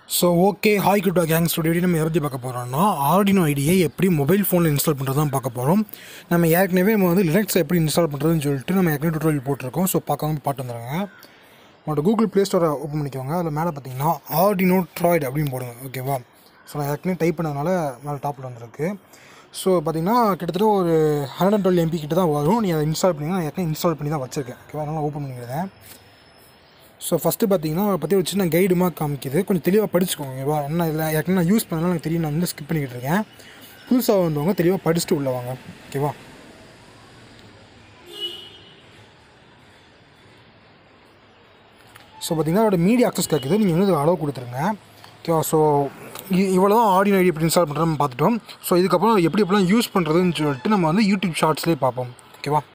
so okay hi கிட்டோ gang studio நம்ம எதை பற்றி பார்க்க போகிறோம்னா ஆர்டினோ ஐடியை எப்படி மொபைல் ஃபோனில் இன்ஸ்டால் பண்ணுறது தான் பார்க்க போகிறோம் நம்ம ஏற்கனவே நம்ம வந்து லினக்ஸ் எப்படி இன்ஸ்டால் பண்ணுறதுன்னு சொல்லிட்டு நம்ம ஏற்கனவே டுட்டோரியல் போட்டிருக்கோம் ஸோ பார்க்காம பாட்டு வந்துடுங்க உங்களோட கூகுள் ப்ளே ஸ்டோரை ஓப்பன் பண்ணிக்கோங்க அதில் மேலே பார்த்தீங்கன்னா ஆர்டினோ ட்ராய்டு அப்படின்னு போடுங்க ஓகேவா ஸோ நான் ஏற்கனவே டைப் பண்ணதுனால மேலே டாப்பில் வந்திருக்கு ஸோ பார்த்தீங்கன்னா கிட்டத்தட்ட ஒரு ஹண்ட்ரட் அண்ட் டுவெல் எம்பி கிட்ட தான் வரும் நீங்கள் அதை இன்ஸ்டால் பண்ணிங்கன்னா நான் ஏற்கனவே இன்ஸ்டால் பண்ணி தான் வச்சிருக்கேன் ஓகேவா அதனால் ஓப்பன் பண்ணிக்கிறேன் ஸோ ஃபஸ்ட்டு பார்த்தீங்கன்னா அதை பற்றி வச்சு நான் கைடு மாதிரி காமிக்குது கொஞ்சம் தெளிவாக படிச்சுக்கோங்க ஓகேவா என்ன இதில் ஏற்கனவே நான் யூஸ் பண்ணனால எனக்கு தெரியும் நான் வந்து ஸ்கிப் பண்ணிக்கிட்டு இருக்கேன் புதுசாக வந்தவங்க தெளிவாக படிச்சுட்டு உள்ள வாங்க ஓகேவா ஸோ பார்த்தீங்கன்னா அதோட மீடியா அக்சஸ் கேட்குது நீங்கள் வந்து அளவு கொடுத்துருங்க ஓகேவா ஸோ இவ்வளோ தான் ஆடியோ ஐடி எப்படி இன்ஸ்டால் பண்ணுறோம்னு பார்த்துட்டோம் ஸோ இதுக்கப்புறம் எப்படி எப்படிலாம் யூஸ் பண்ணுறதுன்னு சொல்லிட்டு நம்ம வந்து யூடியூப் ஷார்ட்ஸ்லேயே பார்ப்போம் ஓகேவா